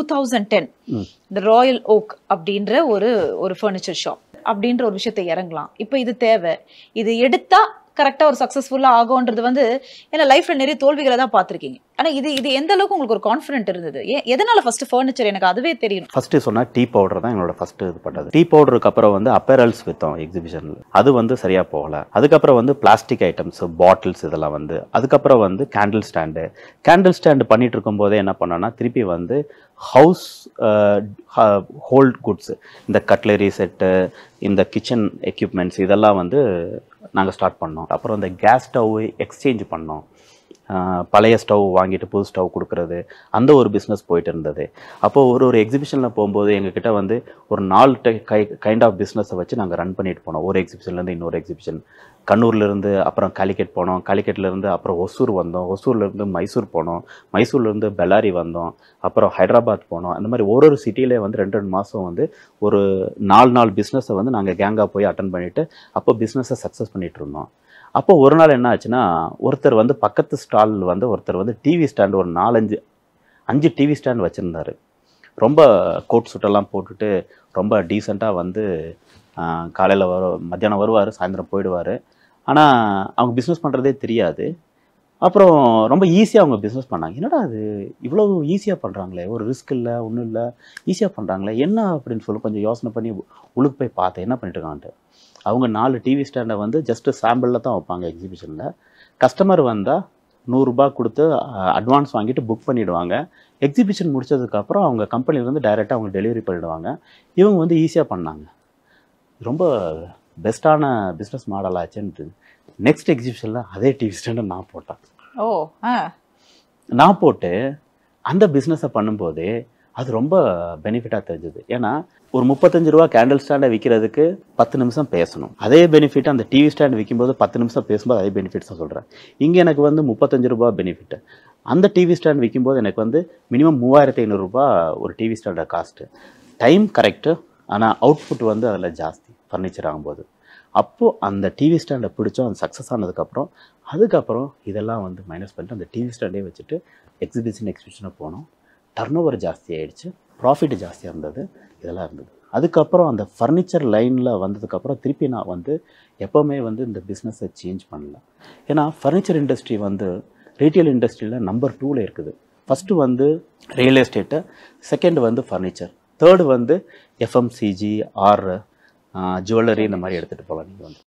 thousand ten இந்த royal oak அப்படின்ற ஒரு ஒரு ஃபர்னிச்சர் ஷாப் அப்படின்ற ஒரு விஷயத்தை இறங்கலாம் இப்போ இது தேவை இது எடுத்தா கரெக்டா ஒரு சக்சஸ்ஃபுல்லா ஆகும்ன்றது வந்து ஏன்னா லைஃப்ல நிறைய தோல்விகளை தான் பார்த்திருக்கீங்க ஆனா இது இது எந்த அளவுக்கு உங்களுக்கு ஒரு கான்ஃபிடென்ட் இருந்தது ஏன் எதனால ஃபர்ஸ்ட் ஃபர்னிச்சர் எனக்கு அதுவே தெரியணும் ஃபஸ்ட்டு சொன்னால் டீ பவுடர் தான் எங்களோட ஃபஸ்ட்டு இது பண்ணது டீ பவுடருக்கு அப்புறம் வந்து அப்பேரல்ஸ் விற்றோம் எக்ஸிபிஷனில் அது வந்து சரியாக போகல அதுக்கப்புறம் வந்து பிளாஸ்டிக் ஐட்டம்ஸ் பாட்டில்ஸ் இதெல்லாம் வந்து அதுக்கப்புறம் வந்து கேண்டில் ஸ்டாண்டு கேண்டில் ஸ்டாண்டு பண்ணிட்டு இருக்கும்போதே என்ன பண்ணோன்னா திருப்பி வந்து ஹவுஸ் ஹோல்ட் குட்ஸ் இந்த கட்லரி செட்டு இந்த கிச்சன் எக்யூப்மெண்ட்ஸ் இதெல்லாம் வந்து நாங்கள் ஸ்டார்ட் பண்ணோம் அப்புறம் இந்த கேஸ் ஸ்டவ் எக்ஸ்சேஞ்ச் பண்ணோம் ஆஹ் பழைய ஸ்டவ் வாங்கிட்டு புது ஸ்டவ் கொடுக்கறது அந்த ஒரு பிஸ்னஸ் போயிட்டு இருந்தது அப்போ ஒரு ஒரு எக்ஸிபிஷனில் போகும்போது எங்ககிட்ட வந்து ஒரு நாலு டை- கை கைண்ட் ஆஃப் பிஸ்னஸை வச்சு நாங்கள் ரன் பண்ணிட்டு போனோம் ஒரு எக்ஸிபிஷன்லேருந்து இன்னொரு எக்ஸிபிஷன் கண்ணூர்லேருந்து அப்புறம் காலிக்கட் போனோம் காலிக்கட்லேருந்து அப்புறம் ஒசூர் வந்தோம் ஒசூர்லேருந்து மைசூர் போனோம் மைசூர்லேருந்து பெல்லாரி வந்தோம் அப்புறம் ஹைதராபாத் போனோம் அந்த மாதிரி ஒரு ஒரு சிட்டிலே வந்து ரெண்டு ரெண்டு மாதம் வந்து ஒரு நாலு நாலு பிஸ்னஸை வந்து நாங்கள் கேங்காக போய் அட்டன் பண்ணிவிட்டு அப்போ பிஸ்னஸை சக்ஸஸ் பண்ணிட்டு இருந்தோம் அப்போ ஒரு நாள் என்ன ஆச்சுன்னா ஒருத்தர் வந்து பக்கத்து ஸ்டால் வந்து ஒருத்தர் வந்து டிவி ஸ்டாண்ட் ஒரு நாலஞ்சு அஞ்சு டிவி ஸ்டாண்ட் வச்சுருந்தாரு ரொம்ப கோட் சுட்டெல்லாம் போட்டுட்டு ரொம்ப டீசெண்டாக வந்து காலையில் வர மத்தியானம் வருவார் சாயந்தரம் போயிடுவார் ஆனால் அவங்க பிஸ்னஸ் பண்ணுறதே தெரியாது அப்புறம் ரொம்ப ஈஸியாக அவங்க பிஸ்னஸ் பண்ணாங்க என்னடா அது இவ்வளோ ஈஸியாக பண்ணுறாங்களே ஒரு ரிஸ்க் இல்லை ஒன்றும் இல்லை ஈஸியாக பண்ணுறாங்களே என்ன அப்படின்னு சொல்லி கொஞ்சம் யோசனை பண்ணி உள்ளுக்கு போய் பார்த்தேன் என்ன பண்ணிட்டு இருக்கான்ட்டு அவங்க நாலு டிவி ஸ்டாண்டை வந்து ஜஸ்ட் சாம்பிளில் தான் வைப்பாங்க எக்ஸிபிஷனில் கஸ்டமர் வந்தால் நூறுரூபா கொடுத்து அட்வான்ஸ் வாங்கிட்டு புக் பண்ணிடுவாங்க எக்ஸிபிஷன் முடிச்சதுக்கப்புறம் அவங்க கம்பெனிலேருந்து டைரெக்டாக அவங்க டெலிவரி பண்ணிடுவாங்க இவங்க வந்து ஈஸியாக பண்ணாங்க ரொம்ப பெஸ்ட்டான பிஸ்னஸ் மாடல் ஆச்சுன்ட்டு நெக்ஸ்ட் எக்ஸிபிஷனில் அதே டிவி ஸ்டாண்டை நான் போட்டேன் ஓ ஆ நான் போட்டு அந்த பிஸ்னஸை பண்ணும்போதே அது ரொம்ப பெனிஃபிட்டாக தெரிஞ்சது ஏன்னா ஒரு முப்பத்தஞ்சு ரூபா கேண்டில் ஸ்டாண்டை விற்கிறதுக்கு பத்து நிமிஷம் பேசணும் அதே பெனிஃபிட் அந்த டிவி ஸ்டாண்ட் விற்கும்போது பத்து நிமிஷம் பேசும்போது அதே பெனிஃபிட்ஸ் தான் சொல்கிறேன் இங்கே எனக்கு வந்து முப்பத்தஞ்சு ரூபா பெனிஃபிட் அந்த டிவி ஸ்டாண்ட் விற்கும்போது எனக்கு வந்து மினிமம் மூவாயிரத்தி ஐநூறுரூபா ஒரு டிவி ஸ்டாண்டோட காஸ்ட்டு டைம் கரெக்டு ஆனால் அவுட்புட் வந்து அதில் ஜாஸ்தி ஃபர்னிச்சர் ஆகும்போது அப்போது அந்த டிவி ஸ்டாண்டை பிடிச்சோம் அது சக்ஸஸ் ஆனதுக்கப்புறம் அதுக்கப்புறம் இதெல்லாம் வந்து மைனஸ் பண்ணிட்டு அந்த டிவி ஸ்டாண்டே வச்சுட்டு எக்ஸிபிஷன் எக்ஸிபிஷனை போனோம் டர்ன் ஓவர் ஜாஸ்தி ஆயிடுச்சு ப்ராஃபிட் ஜாஸ்தியாக இருந்தது இதெல்லாம் இருந்தது அதுக்கப்புறம் அந்த ஃபர்னிச்சர் லைனில் வந்ததுக்கப்புறம் திருப்பி நான் வந்து எப்போவுமே வந்து இந்த பிஸ்னஸை சேஞ்ச் பண்ணல ஏன்னா ஃபர்னிச்சர் இண்டஸ்ட்ரி வந்து ரீட்டைல் இண்டஸ்ட்ரியில் நம்பர் டூவில் இருக்குது ஃபஸ்ட்டு வந்து ரியல் எஸ்டேட்டு செகண்ட் வந்து ஃபர்னிச்சர் தேர்டு வந்து எஃப்எம்சிஜி ஆர் ஜுவல்லரி இந்த மாதிரி எடுத்துகிட்டு போகலாம் நீங்கள் வந்து